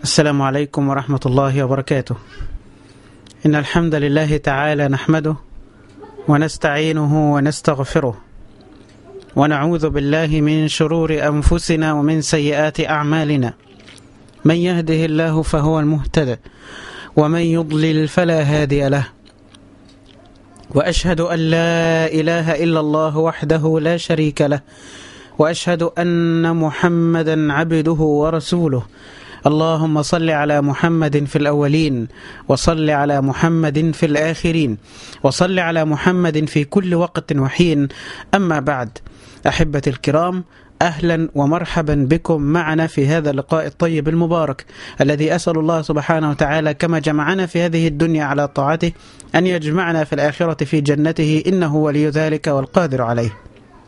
السلام عليكم ورحمة الله وبركاته إن الحمد لله تعالى نحمده ونستعينه ونستغفره ونعوذ بالله من شرور أنفسنا ومن سيئات أعمالنا من يهده الله فهو المهتدى ومن يضلل فلا هادي له وأشهد أن لا إله إلا الله وحده لا شريك له وأشهد أن محمدا عبده ورسوله اللهم صل على محمد في الأولين وصل على محمد في الآخرين وصل على محمد في كل وقت وحين أما بعد أحبة الكرام أهلا ومرحبا بكم معنا في هذا اللقاء الطيب المبارك الذي أسأل الله سبحانه وتعالى كما جمعنا في هذه الدنيا على طاعته أن يجمعنا في الآخرة في جنته إنه ولي ذلك والقادر عليه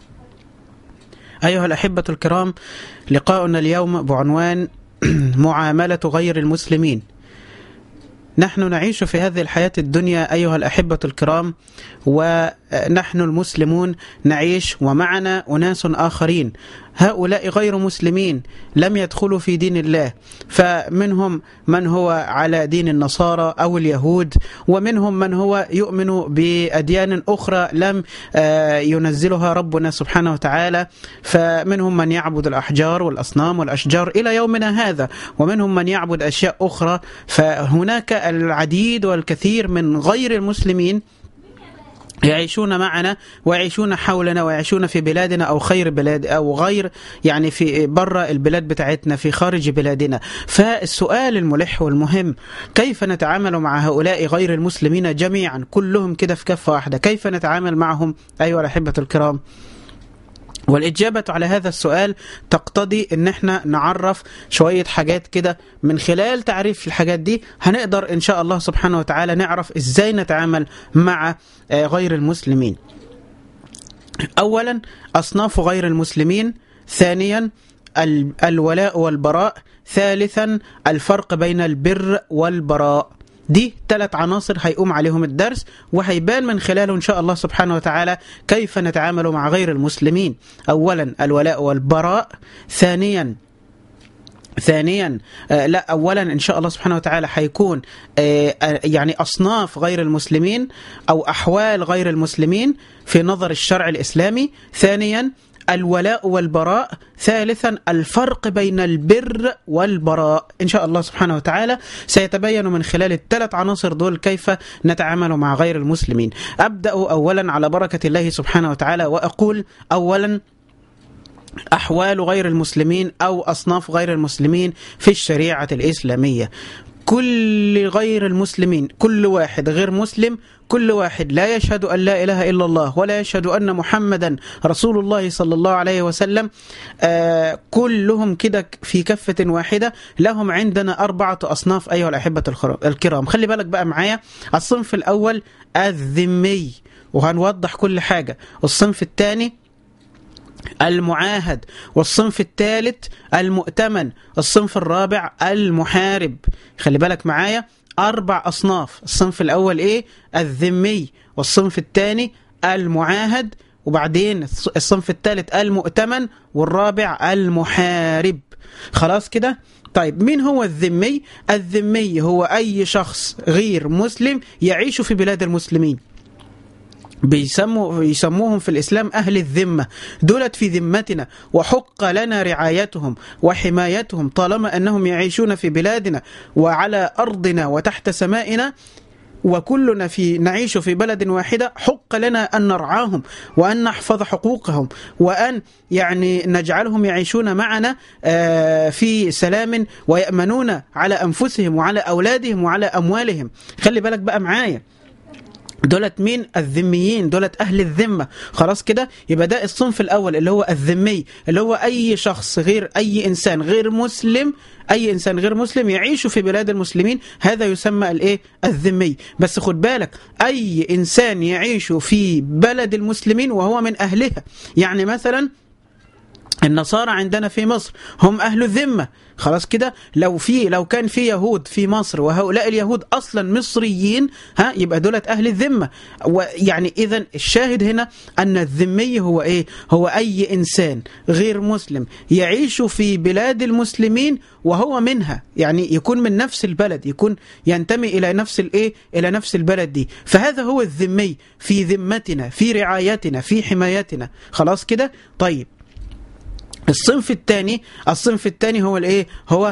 أيها الأحبة الكرام لقاؤنا اليوم بعنوان معاملة غير المسلمين نحن نعيش في هذه الحياة الدنيا أيها الأحبة الكرام ونحن المسلمون نعيش ومعنا أناس آخرين هؤلاء غير مسلمين لم يدخلوا في دين الله فمنهم من هو على دين النصارى أو اليهود ومنهم من هو يؤمن بأديان أخرى لم ينزلها ربنا سبحانه وتعالى فمنهم من يعبد الأحجار والأصنام والأشجار إلى يومنا هذا ومنهم من يعبد أشياء أخرى فهناك العديد والكثير من غير المسلمين يعيشون معنا ويعيشون حولنا ويعيشون في بلادنا او خير بلاد او غير يعني في بره البلاد بتاعتنا في خارج بلادنا فالسؤال الملح والمهم كيف نتعامل مع هؤلاء غير المسلمين جميعا كلهم كده في كفه واحده كيف نتعامل معهم ايها الاحبه الكرام والإجابة على هذا السؤال تقتضي إن احنا نعرف شوية حاجات كده من خلال تعريف الحاجات دي هنقدر إن شاء الله سبحانه وتعالى نعرف إزاي نتعامل مع غير المسلمين أولا أصناف غير المسلمين ثانيا الولاء والبراء ثالثا الفرق بين البر والبراء دي ثلاث عناصر هيقوم عليهم الدرس وهيبان من خلاله ان شاء الله سبحانه وتعالى كيف نتعامل مع غير المسلمين اولا الولاء والبراء ثانيا ثانيا آه لا اولا ان شاء الله سبحانه وتعالى حيكون آه يعني اصناف غير المسلمين او احوال غير المسلمين في نظر الشرع الاسلامي ثانيا الولاء والبراء ثالثا الفرق بين البر والبراء إن شاء الله سبحانه وتعالى سيتبين من خلال الثلاث عناصر دول كيف نتعامل مع غير المسلمين أبدأ أولا على بركة الله سبحانه وتعالى وأقول أولا أحوال غير المسلمين أو أصناف غير المسلمين في الشريعة الإسلامية كل غير المسلمين كل واحد غير مسلم كل واحد لا يشهد أن لا إله إلا الله ولا يشهد أن محمدا رسول الله صلى الله عليه وسلم آه كلهم كده في كفة واحدة لهم عندنا أربعة أصناف أيها الأحبة الكرام خلي بالك بقى معايا الصنف الأول الذمي وهنوضح كل حاجة الصنف الثاني المعاهد والصنف الثالث المؤتمن الصنف الرابع المحارب خلي بالك معايا أربع أصناف الصنف الأول إيه الذمي والصنف الثاني المعاهد وبعدين الصنف الثالث المؤتمن والرابع المحارب خلاص كده طيب مين هو الذمي الذمي هو أي شخص غير مسلم يعيش في بلاد المسلمين بيسموا يسموهم في الإسلام أهل الذمة دولت في ذمتنا وحق لنا رعايتهم وحمايتهم طالما أنهم يعيشون في بلادنا وعلى أرضنا وتحت سمائنا وكلنا في نعيش في بلد واحدة حق لنا أن نرعاهم وأن نحفظ حقوقهم وأن يعني نجعلهم يعيشون معنا في سلام ويأمنون على أنفسهم وعلى أولادهم وعلى أموالهم خلي بالك بقى معايا دولت مين الذميين دولت اهل الذمه خلاص كده يبقى ده الصنف الاول اللي هو الذمي اللي هو اي شخص غير اي انسان غير مسلم اي انسان غير مسلم يعيش في بلاد المسلمين هذا يسمى الايه الذمي بس خد بالك اي انسان يعيش في بلد المسلمين وهو من اهلها يعني مثلا النصارى عندنا في مصر هم أهل الذمة خلاص كده لو في لو كان في يهود في مصر وهؤلاء اليهود اصلا مصريين ها يبقى دولت اهل الذمه ويعني اذا الشاهد هنا ان الذمي هو ايه هو اي انسان غير مسلم يعيش في بلاد المسلمين وهو منها يعني يكون من نفس البلد يكون ينتمي الى نفس الايه الى نفس البلد دي فهذا هو الذمي في ذمتنا في رعايتنا في حمايتنا خلاص كده طيب الصنف الثاني الصنف الثاني هو الايه هو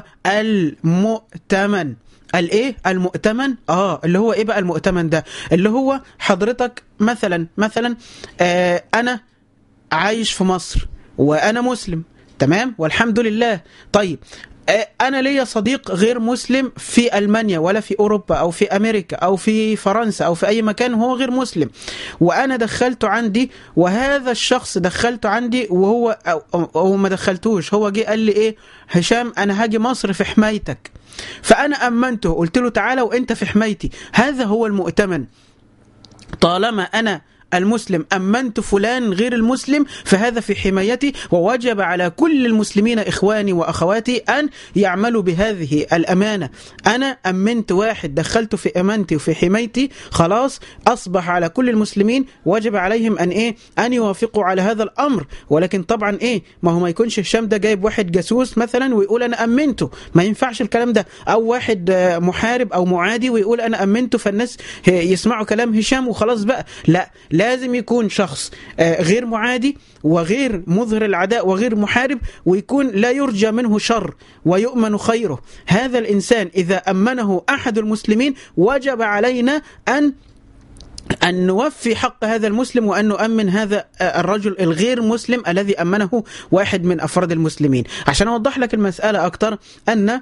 المؤتمن الايه المؤتمن اه اللي هو ايه بقى المؤتمن ده اللي هو حضرتك مثلا مثلا آه انا عايش في مصر وانا مسلم تمام والحمد لله طيب انا ليا صديق غير مسلم في المانيا ولا في اوروبا او في امريكا او في فرنسا او في اي مكان وهو غير مسلم وانا دخلته عندي وهذا الشخص دخلته عندي وهو او, أو ما دخلتوش هو جه قال لي ايه هشام انا هاجي مصر في حمايتك فانا امنته قلت له تعالى وانت في حمايتي هذا هو المؤتمن طالما انا المسلم أمنت فلان غير المسلم فهذا في حمايتي ووجب على كل المسلمين إخواني وأخواتي أن يعملوا بهذه الأمانة أنا أمنت واحد دخلته في أمانتي وفي حمايتي خلاص أصبح على كل المسلمين وجب عليهم أن إيه أن يوافقوا على هذا الأمر ولكن طبعا إيه ما هو ما يكونش هشام ده جايب واحد جاسوس مثلا ويقول أنا أمنته ما ينفعش الكلام ده أو واحد محارب أو معادي ويقول أنا أمنته فالناس يسمعوا كلام هشام وخلاص بقى لا لازم يكون شخص غير معادي وغير مظهر العداء وغير محارب ويكون لا يرجى منه شر ويؤمن خيره هذا الإنسان إذا أمنه أحد المسلمين وجب علينا أن أن نوفي حق هذا المسلم وأن نؤمن هذا الرجل الغير مسلم الذي أمنه واحد من أفراد المسلمين عشان أوضح لك المسألة أكتر أن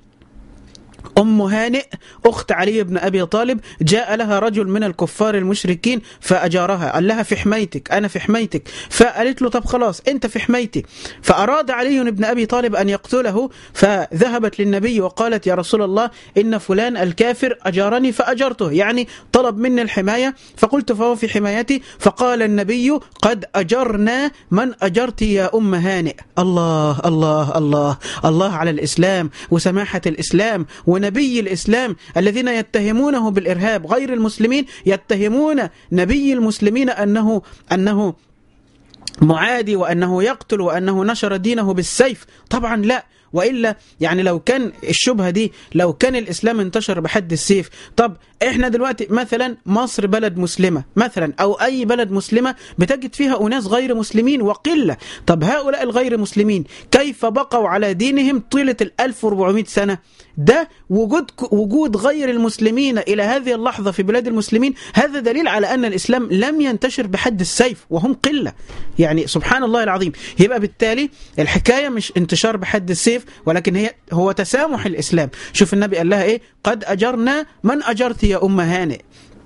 أم هانئ أخت علي بن أبي طالب جاء لها رجل من الكفار المشركين فأجارها قال لها في حمايتك أنا في حمايتك فقالت له طب خلاص أنت في حمايتي فأراد علي بن أبي طالب أن يقتله فذهبت للنبي وقالت يا رسول الله إن فلان الكافر أجارني فأجرته يعني طلب مني الحماية فقلت فهو في حمايتي فقال النبي قد أجرنا من أجرت يا أم هانئ الله الله الله الله على الإسلام وسماحة الإسلام ونبي الإسلام الذين يتهمونه بالإرهاب غير المسلمين يتهمون نبي المسلمين أنه أنه معادي وأنه يقتل وأنه نشر دينه بالسيف طبعا لا والا يعني لو كان الشبهه دي لو كان الاسلام انتشر بحد السيف طب احنا دلوقتي مثلا مصر بلد مسلمه مثلا او اي بلد مسلمه بتجد فيها اناس غير مسلمين وقله طب هؤلاء الغير مسلمين كيف بقوا على دينهم طيله ال 1400 سنه ده وجود وجود غير المسلمين الى هذه اللحظه في بلاد المسلمين هذا دليل على ان الاسلام لم ينتشر بحد السيف وهم قله يعني سبحان الله العظيم يبقى بالتالي الحكايه مش انتشار بحد السيف ولكن هي هو تسامح الاسلام شوف النبي قال لها ايه قد اجرنا من اجرت يا ام هانئ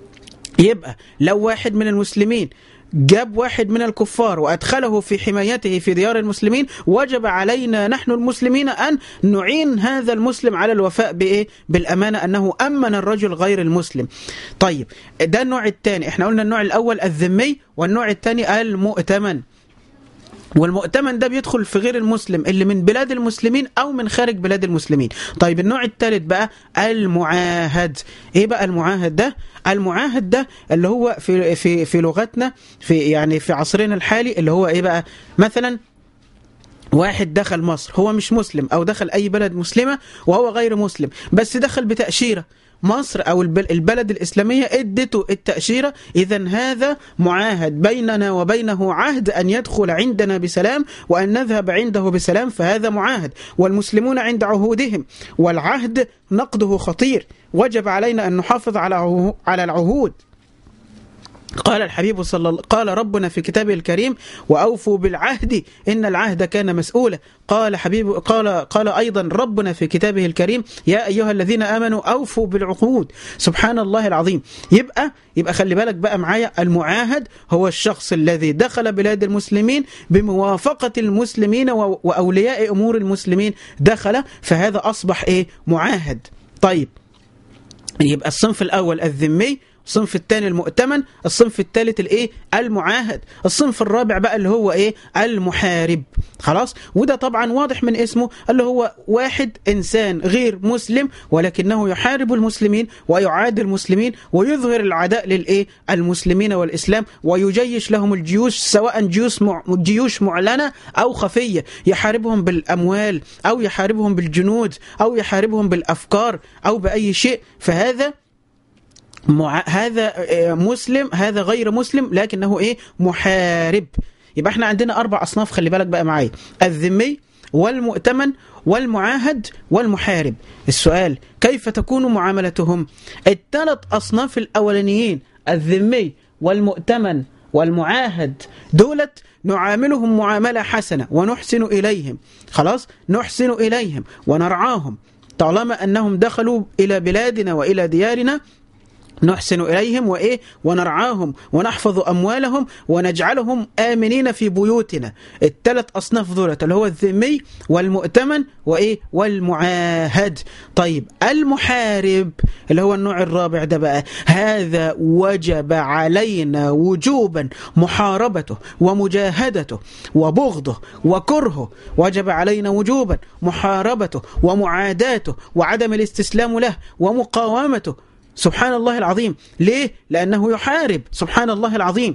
يبقى لو واحد من المسلمين جاب واحد من الكفار وأدخله في حمايته في ديار المسلمين وجب علينا نحن المسلمين أن نعين هذا المسلم على الوفاء بإيه؟ بالأمانة أنه أمن الرجل غير المسلم طيب ده النوع الثاني احنا قلنا النوع الأول الذمي والنوع الثاني المؤتمن والمؤتمن ده بيدخل في غير المسلم اللي من بلاد المسلمين او من خارج بلاد المسلمين طيب النوع الثالث بقى المعاهد ايه بقى المعاهد ده المعاهد ده اللي هو في في في لغتنا في يعني في عصرنا الحالي اللي هو ايه بقى مثلا واحد دخل مصر هو مش مسلم او دخل اي بلد مسلمه وهو غير مسلم بس دخل بتاشيره مصر او البلد الاسلاميه ادته التاشيره اذا هذا معاهد بيننا وبينه عهد ان يدخل عندنا بسلام وان نذهب عنده بسلام فهذا معاهد والمسلمون عند عهودهم والعهد نقده خطير وجب علينا ان نحافظ على على العهود قال الحبيب صلى الله قال ربنا في كتابه الكريم واوفوا بالعهد ان العهد كان مسؤولا قال حبيب قال قال ايضا ربنا في كتابه الكريم يا ايها الذين امنوا اوفوا بالعقود سبحان الله العظيم يبقى يبقى خلي بالك بقى معايا المعاهد هو الشخص الذي دخل بلاد المسلمين بموافقه المسلمين واولياء امور المسلمين دخل فهذا اصبح ايه معاهد طيب يبقى الصنف الاول الذمي الصنف الثاني المؤتمن الصنف الثالث الايه المعاهد الصنف الرابع بقى اللي هو ايه المحارب خلاص وده طبعا واضح من اسمه اللي هو واحد انسان غير مسلم ولكنه يحارب المسلمين ويعادي المسلمين ويظهر العداء للايه المسلمين والاسلام ويجيش لهم الجيوش سواء جيوش مع جيوش معلنه او خفيه يحاربهم بالاموال او يحاربهم بالجنود او يحاربهم بالافكار او باي شيء فهذا مع... هذا مسلم هذا غير مسلم لكنه ايه محارب يبقى احنا عندنا اربع اصناف خلي بالك بقى معايا الذمي والمؤتمن والمعاهد والمحارب السؤال كيف تكون معاملتهم الثلاث اصناف الاولانيين الذمي والمؤتمن والمعاهد دولت نعاملهم معاملة حسنة ونحسن إليهم خلاص نحسن إليهم ونرعاهم طالما أنهم دخلوا إلى بلادنا وإلى ديارنا نحسن إليهم وإيه ونرعاهم ونحفظ أموالهم ونجعلهم آمنين في بيوتنا الثلاث أصناف دولت اللي هو الذمي والمؤتمن وإيه والمعاهد طيب المحارب اللي هو النوع الرابع ده بقى هذا وجب علينا وجوبا محاربته ومجاهدته وبغضه وكرهه وجب علينا وجوبا محاربته ومعاداته وعدم الاستسلام له ومقاومته سبحان الله العظيم ليه؟ لأنه يحارب سبحان الله العظيم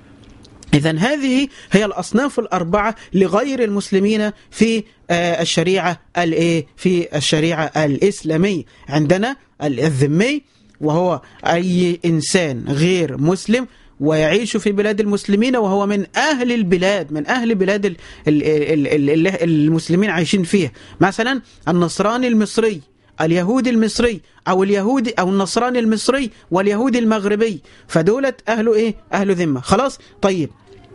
إذا هذه هي الأصناف الأربعة لغير المسلمين في الشريعة الإيه؟ في الشريعة الإسلامية عندنا الذمي وهو أي إنسان غير مسلم ويعيش في بلاد المسلمين وهو من أهل البلاد من أهل بلاد ال ال ال ال المسلمين عايشين فيها مثلا النصراني المصري اليهودي المصري او اليهودي او النصراني المصري واليهودي المغربي فدولت اهل ايه اهل ذمه خلاص طيب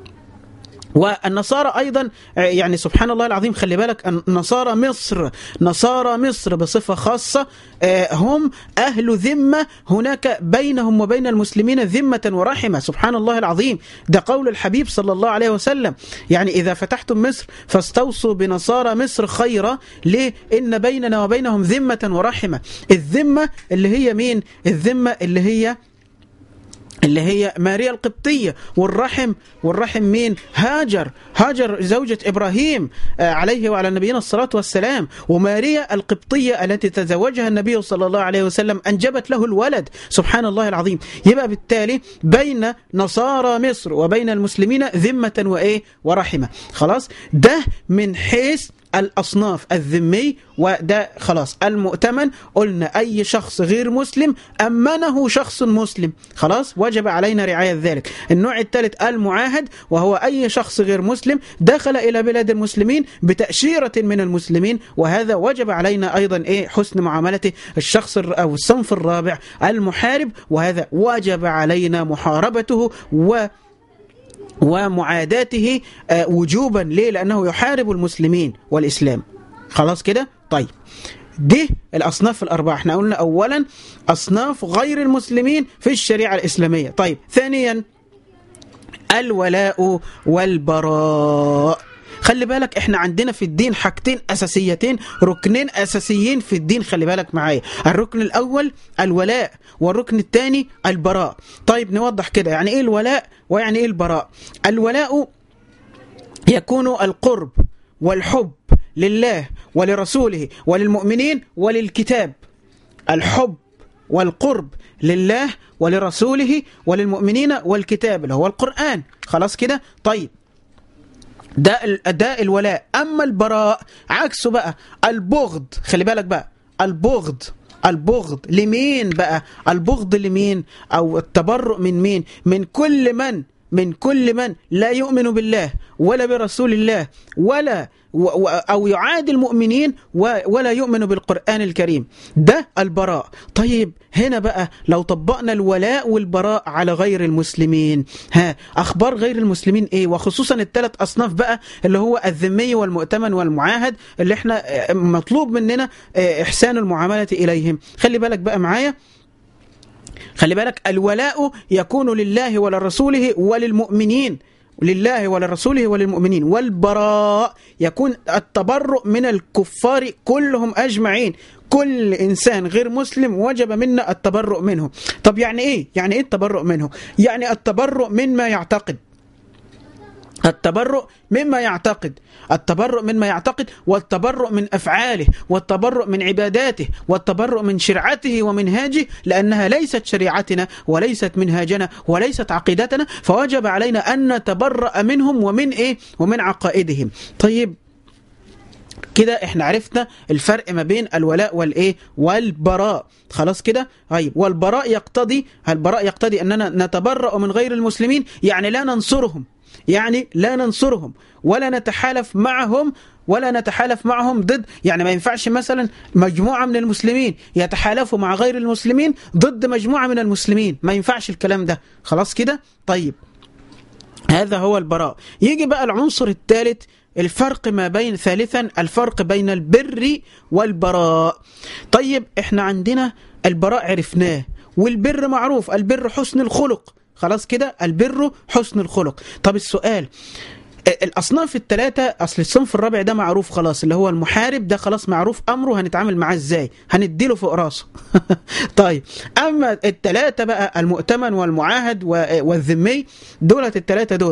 والنصارى ايضا يعني سبحان الله العظيم خلي بالك نصارى مصر نصارى مصر بصفه خاصه هم اهل ذمه هناك بينهم وبين المسلمين ذمه ورحمه سبحان الله العظيم ده قول الحبيب صلى الله عليه وسلم يعني اذا فتحتم مصر فاستوصوا بنصارى مصر خيرا ليه ان بيننا وبينهم ذمه ورحمه الذمه اللي هي مين الذمه اللي هي اللي هي ماريا القبطية والرحم والرحم مين هاجر هاجر زوجة إبراهيم عليه وعلى نبينا الصلاة والسلام وماريا القبطية التي تزوجها النبي صلى الله عليه وسلم أنجبت له الولد سبحان الله العظيم يبقى بالتالي بين نصارى مصر وبين المسلمين ذمة وإيه ورحمة خلاص ده من حيث الأصناف الذمي وده خلاص المؤتمن قلنا أي شخص غير مسلم أمنه شخص مسلم خلاص وجب علينا رعاية ذلك النوع الثالث المعاهد وهو أي شخص غير مسلم دخل إلى بلاد المسلمين بتأشيرة من المسلمين وهذا وجب علينا أيضا إيه حسن معاملته الشخص أو الصنف الرابع المحارب وهذا وجب علينا محاربته و ومعاداته وجوبا ليه لأنه يحارب المسلمين والإسلام خلاص كده طيب دي الأصناف الأربعة احنا قلنا أولا أصناف غير المسلمين في الشريعة الإسلامية طيب ثانيا الولاء والبراء خلي بالك احنا عندنا في الدين حاجتين اساسيتين ركنين اساسيين في الدين خلي بالك معايا الركن الاول الولاء والركن الثاني البراء طيب نوضح كده يعني ايه الولاء ويعني ايه البراء الولاء يكون القرب والحب لله ولرسوله وللمؤمنين وللكتاب الحب والقرب لله ولرسوله وللمؤمنين والكتاب اللي هو القرآن خلاص كده طيب ده ده الولاء اما البراء عكسه بقى البغض خلي بالك بقى البغض البغض لمين بقى البغض لمين او التبرؤ من مين من كل من من كل من لا يؤمن بالله ولا برسول الله ولا أو يعادي المؤمنين ولا يؤمن بالقرآن الكريم ده البراء طيب هنا بقى لو طبقنا الولاء والبراء على غير المسلمين ها أخبار غير المسلمين إيه وخصوصا الثلاث أصناف بقى اللي هو الذمي والمؤتمن والمعاهد اللي احنا مطلوب مننا إحسان المعاملة إليهم خلي بالك بقى معايا خلي بالك الولاء يكون لله ولرسوله وللمؤمنين لله ولرسوله وللمؤمنين والبراء يكون التبرؤ من الكفار كلهم أجمعين كل إنسان غير مسلم وجب منا التبرؤ منه طب يعني إيه؟ يعني إيه التبرؤ منه؟ يعني التبرؤ مما يعتقد التبرؤ مما يعتقد التبرؤ مما يعتقد والتبرؤ من أفعاله والتبرؤ من عباداته والتبرؤ من شرعته ومنهاجه لأنها ليست شريعتنا وليست منهاجنا وليست عقيدتنا فوجب علينا أن نتبرأ منهم ومن إيه ومن عقائدهم طيب كده احنا عرفنا الفرق ما بين الولاء والايه والبراء خلاص كده طيب والبراء يقتضي البراء يقتضي اننا نتبرأ من غير المسلمين يعني لا ننصرهم يعني لا ننصرهم ولا نتحالف معهم ولا نتحالف معهم ضد يعني ما ينفعش مثلا مجموعة من المسلمين يتحالفوا مع غير المسلمين ضد مجموعة من المسلمين ما ينفعش الكلام ده خلاص كده طيب هذا هو البراء يجي بقى العنصر الثالث الفرق ما بين ثالثا الفرق بين البر والبراء طيب احنا عندنا البراء عرفناه والبر معروف البر حسن الخلق خلاص كده البر حسن الخلق طب السؤال الاصناف الثلاثه اصل الصنف الرابع ده معروف خلاص اللي هو المحارب ده خلاص معروف امره هنتعامل معاه ازاي هنديله فوق راسه طيب اما الثلاثه بقى المؤتمن والمعاهد والذمي دولت الثلاثه دول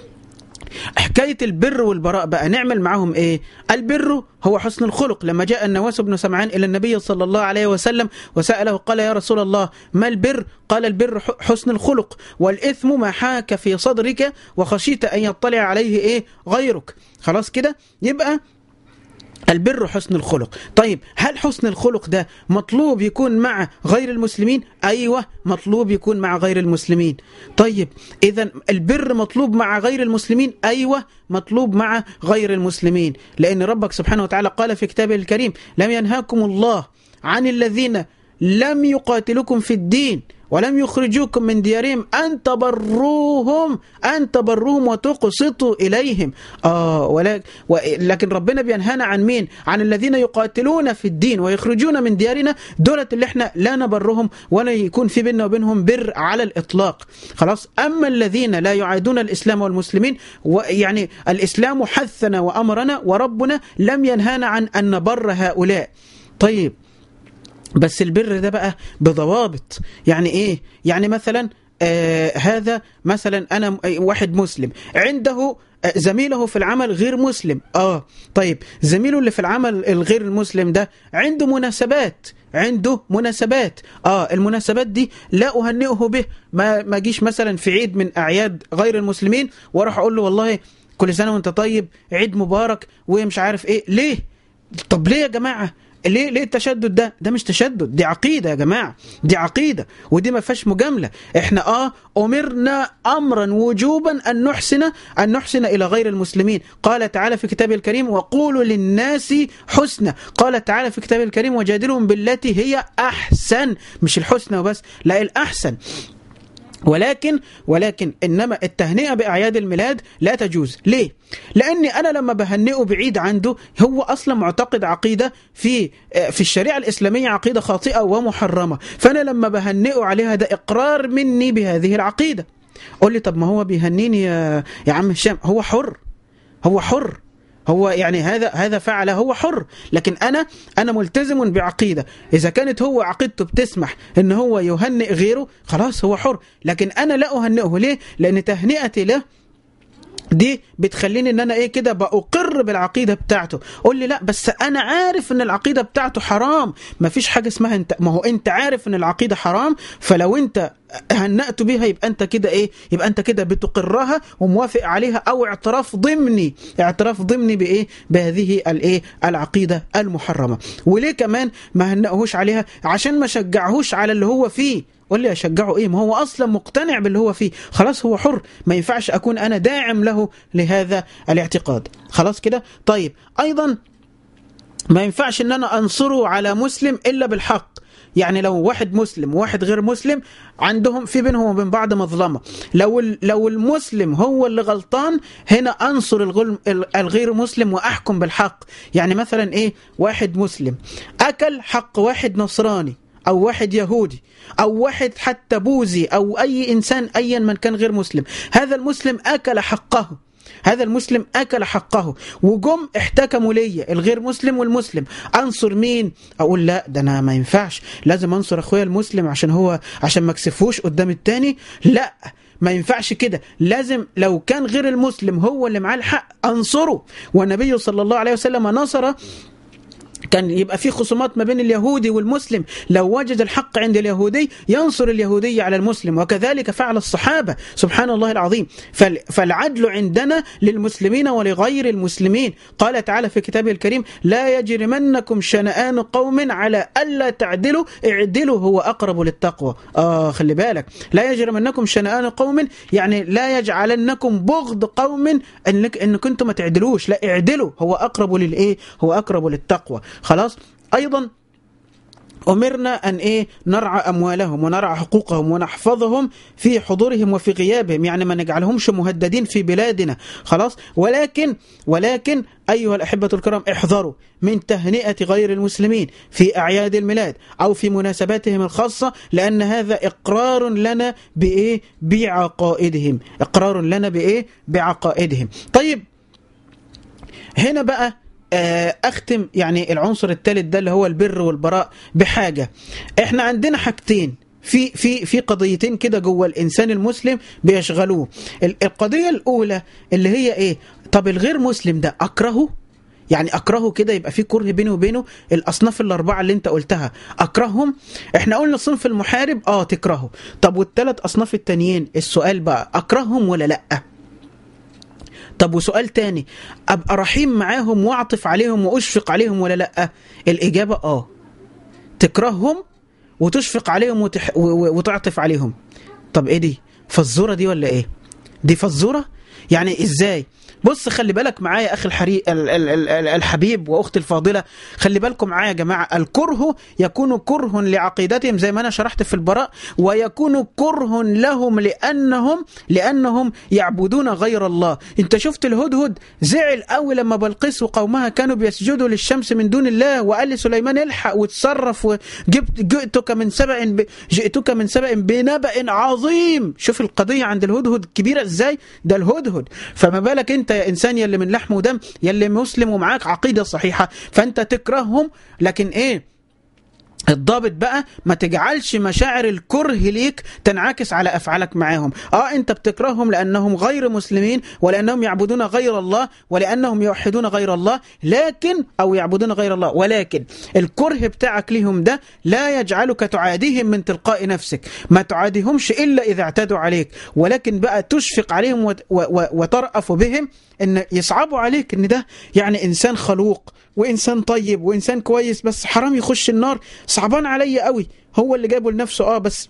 حكاية البر والبراء بقى نعمل معهم ايه البر هو حسن الخلق لما جاء النواس بن سمعان إلى النبي صلى الله عليه وسلم وسأله قال يا رسول الله ما البر قال البر حسن الخلق والإثم ما حاك في صدرك وخشيت أن يطلع عليه ايه غيرك خلاص كده يبقى البر حسن الخلق طيب هل حسن الخلق ده مطلوب يكون مع غير المسلمين أيوة مطلوب يكون مع غير المسلمين طيب إذا البر مطلوب مع غير المسلمين أيوة مطلوب مع غير المسلمين لأن ربك سبحانه وتعالى قال في كتابه الكريم لم ينهاكم الله عن الذين لم يقاتلوكم في الدين ولم يخرجوكم من ديارهم أن تبروهم أن تبروهم وتقسطوا إليهم آه ولكن, لكن ربنا بينهانا عن مين عن الذين يقاتلون في الدين ويخرجون من ديارنا دولة اللي احنا لا نبرهم ولا يكون في بيننا وبينهم بر على الإطلاق خلاص أما الذين لا يعادون الإسلام والمسلمين يعني الإسلام حثنا وأمرنا وربنا لم ينهانا عن أن نبر هؤلاء طيب بس البر ده بقى بضوابط يعني ايه يعني مثلا آه هذا مثلا انا واحد مسلم عنده زميله في العمل غير مسلم اه طيب زميله اللي في العمل الغير المسلم ده عنده مناسبات عنده مناسبات اه المناسبات دي لا اهنئه به ما ما اجيش مثلا في عيد من اعياد غير المسلمين واروح اقول له والله كل سنه وانت طيب عيد مبارك ومش عارف ايه ليه طب ليه يا جماعه ليه ليه التشدد ده؟ ده مش تشدد دي عقيده يا جماعه دي عقيده ودي ما فيهاش مجامله احنا اه امرنا امرا وجوبا ان نحسن ان نحسن الى غير المسلمين قال تعالى في كتابه الكريم وقولوا للناس حسنى قال تعالى في كتابه الكريم وجادلهم بالتي هي احسن مش الحسنى وبس لا الاحسن ولكن ولكن انما التهنئه باعياد الميلاد لا تجوز ليه لاني انا لما بهنئه بعيد عنده هو اصلا معتقد عقيده في في الشريعه الاسلاميه عقيده خاطئه ومحرمه فانا لما بهنئه عليها ده اقرار مني بهذه العقيده قول لي طب ما هو بيهنيني يا يا عم هشام هو حر هو حر هو يعني هذا هذا فعل هو حر لكن انا انا ملتزم بعقيده اذا كانت هو عقيدته بتسمح ان هو يهنئ غيره خلاص هو حر لكن انا لا اهنئه ليه لان تهنئتي له دي بتخليني ان انا ايه كده باقر بالعقيده بتاعته قول لي لا بس انا عارف ان العقيده بتاعته حرام ما فيش حاجه اسمها انت ما هو انت عارف ان العقيده حرام فلو انت هنأت بها يبقى انت كده ايه يبقى انت كده بتقرها وموافق عليها او اعتراف ضمني اعتراف ضمني بايه بهذه الايه العقيده المحرمه وليه كمان ما هنأهوش عليها عشان ما شجعهوش على اللي هو فيه قول لي اشجعه ايه ما هو اصلا مقتنع باللي هو فيه خلاص هو حر ما ينفعش اكون انا داعم له لهذا الاعتقاد خلاص كده طيب ايضا ما ينفعش ان انا انصره على مسلم الا بالحق يعني لو واحد مسلم وواحد غير مسلم عندهم في بينهم وبين بعض مظلمه لو لو المسلم هو اللي غلطان هنا انصر الغير مسلم واحكم بالحق يعني مثلا ايه واحد مسلم اكل حق واحد نصراني أو واحد يهودي أو واحد حتى بوذي أو أي إنسان أيا من كان غير مسلم هذا المسلم أكل حقه هذا المسلم أكل حقه وجم احتكموا ليا الغير مسلم والمسلم أنصر مين أقول لا ده أنا ما ينفعش لازم أنصر أخويا المسلم عشان هو عشان ما اكسفوش قدام التاني لا ما ينفعش كده لازم لو كان غير المسلم هو اللي معاه الحق أنصره والنبي صلى الله عليه وسلم نصر كان يبقى في خصومات ما بين اليهودي والمسلم لو وجد الحق عند اليهودي ينصر اليهودي على المسلم وكذلك فعل الصحابة سبحان الله العظيم فالعدل عندنا للمسلمين ولغير المسلمين قال تعالى في كتابه الكريم لا يجرمنكم شنآن قوم على ألا تعدلوا اعدلوا هو أقرب للتقوى آه خلي بالك لا يجرمنكم شنآن قوم يعني لا يجعلنكم بغض قوم انك ان كنتم ما تعدلوش لا اعدلوا هو أقرب للإيه هو أقرب للتقوى خلاص ايضا أمرنا أن إيه نرعى أموالهم ونرعى حقوقهم ونحفظهم في حضورهم وفي غيابهم يعني ما نجعلهمش مهددين في بلادنا خلاص ولكن ولكن أيها الأحبة الكرام احذروا من تهنئة غير المسلمين في أعياد الميلاد أو في مناسباتهم الخاصة لأن هذا إقرار لنا بإيه بعقائدهم إقرار لنا بإيه بعقائدهم طيب هنا بقى اختم يعني العنصر الثالث ده اللي هو البر والبراء بحاجه احنا عندنا حاجتين في في في قضيتين كده جوه الانسان المسلم بيشغلوه القضيه الاولى اللي هي ايه طب الغير مسلم ده اكرهه يعني اكرهه كده يبقى في كره بيني وبينه الاصناف الاربعه اللي انت قلتها اكرههم احنا قلنا صنف المحارب اه تكرهه طب والثلاث اصناف التانيين السؤال بقى اكرههم ولا لا طب وسؤال تاني ابقى رحيم معاهم واعطف عليهم واشفق عليهم ولا لا الاجابه اه تكرههم وتشفق عليهم وتح... وتعطف عليهم طب ايه دي فزوره دي ولا ايه دي فزوره يعني ازاي بص خلي بالك معايا اخي الحري... الحبيب واختي الفاضله خلي بالكم معايا يا جماعه الكره يكون كره لعقيدتهم زي ما انا شرحت في البراء ويكون كره لهم لانهم لانهم يعبدون غير الله انت شفت الهدهد زعل قوي لما بلقيس وقومها كانوا بيسجدوا للشمس من دون الله وقال لسليمان الحق وتصرف وجبت جئتك من سبأ ب... جئتك من سبأ بنبأ عظيم شوف القضيه عند الهدهد كبيره ازاي ده الهدهد فما بالك انت يا انسان يلي من لحم ودم يلي مسلم ومعاك عقيده صحيحه فانت تكرههم لكن ايه الضابط بقى ما تجعلش مشاعر الكره ليك تنعكس على افعالك معاهم اه انت بتكرههم لانهم غير مسلمين ولانهم يعبدون غير الله ولانهم يوحدون غير الله لكن او يعبدون غير الله ولكن الكره بتاعك ليهم ده لا يجعلك تعاديهم من تلقاء نفسك ما تعاديهمش الا اذا اعتدوا عليك ولكن بقى تشفق عليهم وت- و- و- وترأف بهم ان يصعبوا عليك ان ده يعني انسان خلوق وانسان طيب وانسان كويس بس حرام يخش النار صعبان عليا قوي هو اللي جابه لنفسه اه بس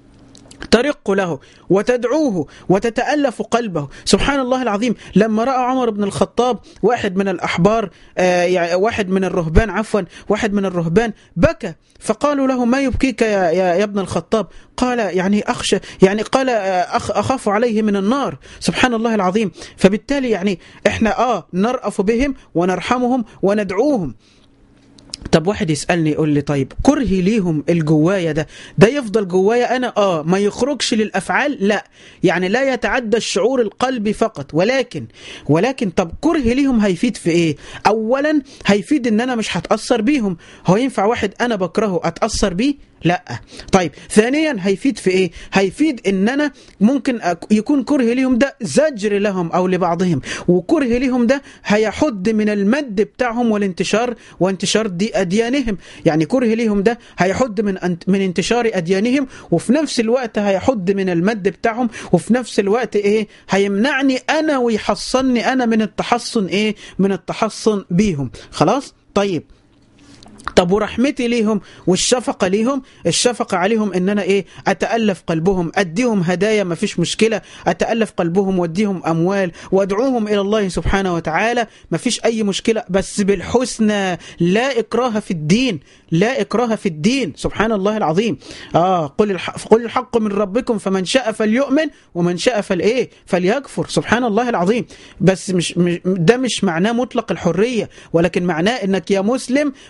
ترق له وتدعوه وتتألف قلبه سبحان الله العظيم لما رأى عمر بن الخطاب واحد من الأحبار آه يعني واحد من الرهبان عفوا واحد من الرهبان بكى فقالوا له ما يبكيك يا, يا, يا ابن الخطاب قال يعني أخشى يعني قال آه أخ أخاف عليه من النار سبحان الله العظيم فبالتالي يعني احنا آه نرأف بهم ونرحمهم وندعوهم طب واحد يسألني يقول لي طيب كرهي ليهم الجواية ده ده يفضل جوايا أنا آه ما يخرجش للأفعال لا يعني لا يتعدى الشعور القلبي فقط ولكن ولكن طب كرهي ليهم هيفيد في إيه أولا هيفيد إن أنا مش هتأثر بيهم هو ينفع واحد أنا بكرهه أتأثر بيه لا طيب ثانيا هيفيد في ايه هيفيد ان انا ممكن أك- يكون كره ليهم ده زجر لهم او لبعضهم وكره ليهم ده هيحد من المد بتاعهم والانتشار وانتشار دي اديانهم يعني كره ليهم ده هيحد من أنت من انتشار اديانهم وفي نفس الوقت هيحد من المد بتاعهم وفي نفس الوقت ايه هيمنعني انا ويحصني انا من التحصن ايه من التحصن بيهم خلاص طيب طب ورحمتي ليهم والشفقه ليهم الشفقه عليهم ان انا ايه اتالف قلبهم اديهم هدايا ما فيش مشكله اتالف قلبهم واديهم اموال وادعوهم الى الله سبحانه وتعالى ما فيش اي مشكله بس بالحسنى لا اكراه في الدين لا اكراه في الدين سبحان الله العظيم اه قل الحق قل الحق من ربكم فمن شاء فليؤمن ومن شاء فالايه فليكفر سبحان الله العظيم بس مش مش- ده مش معناه مطلق الحريه ولكن معناه انك يا مسلم ما تغ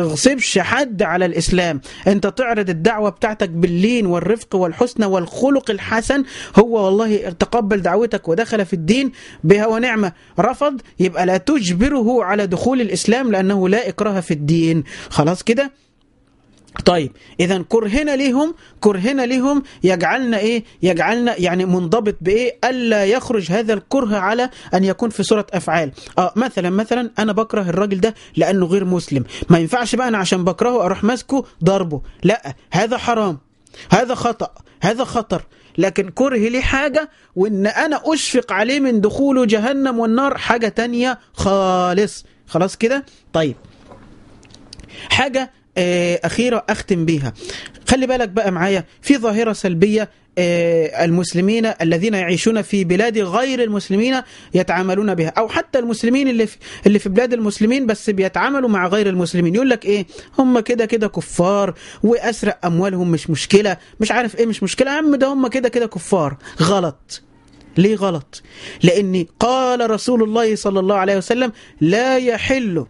تغصبش حد على الإسلام أنت تعرض الدعوة بتاعتك باللين والرفق والحسنى والخلق الحسن هو والله تقبل دعوتك ودخل في الدين بها ونعمة رفض يبقى لا تجبره على دخول الإسلام لأنه لا إكراه في الدين خلاص كده طيب اذا كرهنا لهم كرهنا لهم يجعلنا ايه يجعلنا يعني منضبط بايه الا يخرج هذا الكره على ان يكون في صوره افعال اه مثلا مثلا انا بكره الراجل ده لانه غير مسلم ما ينفعش بقى انا عشان بكرهه اروح ماسكه ضربه لا هذا حرام هذا خطا هذا خطر لكن كره لي حاجة وإن أنا أشفق عليه من دخوله جهنم والنار حاجة تانية خالص خلاص كده طيب حاجة أخيرة أختم بيها خلي بالك بقى معايا في ظاهرة سلبية المسلمين الذين يعيشون في بلاد غير المسلمين يتعاملون بها او حتى المسلمين اللي في اللي في بلاد المسلمين بس بيتعاملوا مع غير المسلمين يقول لك ايه هم كده كده كفار واسرق اموالهم مش مشكله مش عارف ايه مش مشكله يا عم ده هم كده كده كفار غلط ليه غلط لان قال رسول الله صلى الله عليه وسلم لا يحل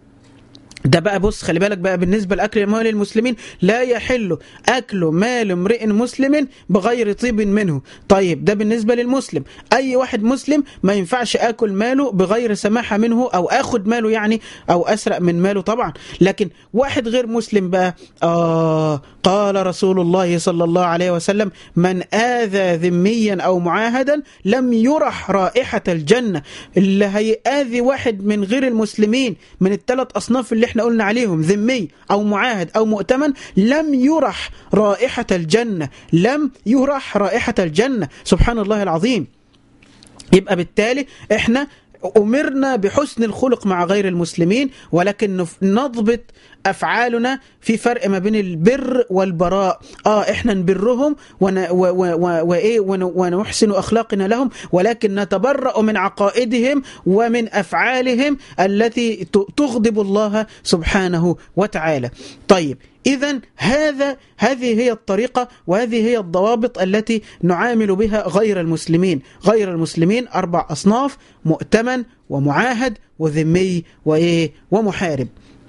ده بقى بص خلي بالك بقى بالنسبة لأكل أموال المسلمين لا يحل أكل مال امرئ مسلم بغير طيب منه طيب ده بالنسبة للمسلم أي واحد مسلم ما ينفعش أكل ماله بغير سماحة منه أو أخد ماله يعني أو أسرق من ماله طبعا لكن واحد غير مسلم بقى آه قال رسول الله صلى الله عليه وسلم من آذى ذميا أو معاهدا لم يرح رائحة الجنة اللي هيآذي واحد من غير المسلمين من الثلاث أصناف اللي احنا قلنا عليهم ذمي أو معاهد أو مؤتمن لم يرح رائحة الجنة لم يرح رائحة الجنة سبحان الله العظيم يبقى بالتالي احنا أمرنا بحسن الخلق مع غير المسلمين ولكن نضبط أفعالنا في فرق ما بين البر والبراء آه إحنا نبرهم ون و و و وإيه ون ونحسن أخلاقنا لهم ولكن نتبرأ من عقائدهم ومن أفعالهم التي تغضب الله سبحانه وتعالى طيب إذا هذا هذه هي الطريقة وهذه هي الضوابط التي نعامل بها غير المسلمين غير المسلمين أربع أصناف مؤتمن ومعاهد وذمي وإيه ومحارب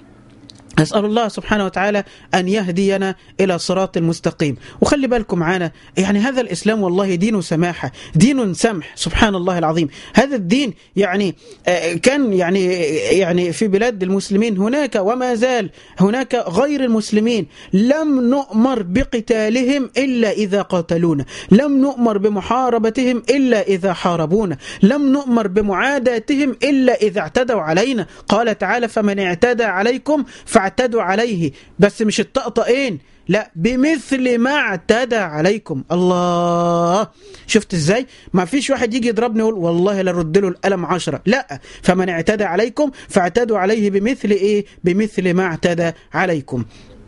نسأل الله سبحانه وتعالى أن يهدينا إلى صراط المستقيم وخلي بالكم معانا يعني هذا الإسلام والله دين سماحة دين سمح سبحان الله العظيم هذا الدين يعني كان يعني يعني في بلاد المسلمين هناك وما زال هناك غير المسلمين لم نؤمر بقتالهم إلا إذا قاتلونا لم نؤمر بمحاربتهم إلا إذا حاربونا لم نؤمر بمعاداتهم إلا إذا اعتدوا علينا قال تعالى فمن اعتدى عليكم فاعتدوا عليه بس مش الطقطقين لا بمثل ما اعتدى عليكم الله شفت ازاي ما فيش واحد يجي يضربني يقول والله لرد له القلم عشرة لا فمن اعتدى عليكم فاعتدوا عليه بمثل ايه بمثل ما اعتدى عليكم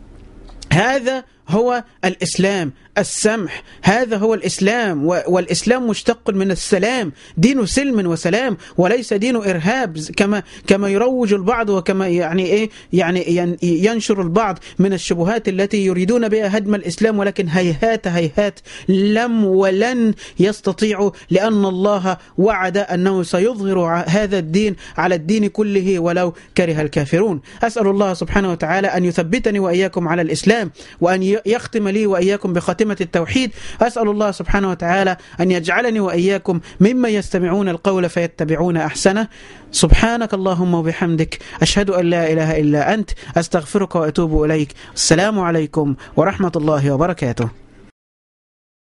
هذا هو الإسلام السمح هذا هو الإسلام والإسلام مشتق من السلام دين سلم وسلام وليس دين إرهاب كما كما يروج البعض وكما يعني إيه يعني ينشر البعض من الشبهات التي يريدون بها هدم الإسلام ولكن هيهات هيهات لم ولن يستطيعوا لأن الله وعد أنه سيظهر هذا الدين على الدين كله ولو كره الكافرون أسأل الله سبحانه وتعالى أن يثبتني وإياكم على الإسلام وأن يختم لي وإياكم بخاتمة التوحيد أسأل الله سبحانه وتعالى أن يجعلني وإياكم ممن يستمعون القول فيتبعون أحسنه سبحانك اللهم وبحمدك أشهد أن لا إله إلا أنت أستغفرك وأتوب إليك السلام عليكم ورحمة الله وبركاته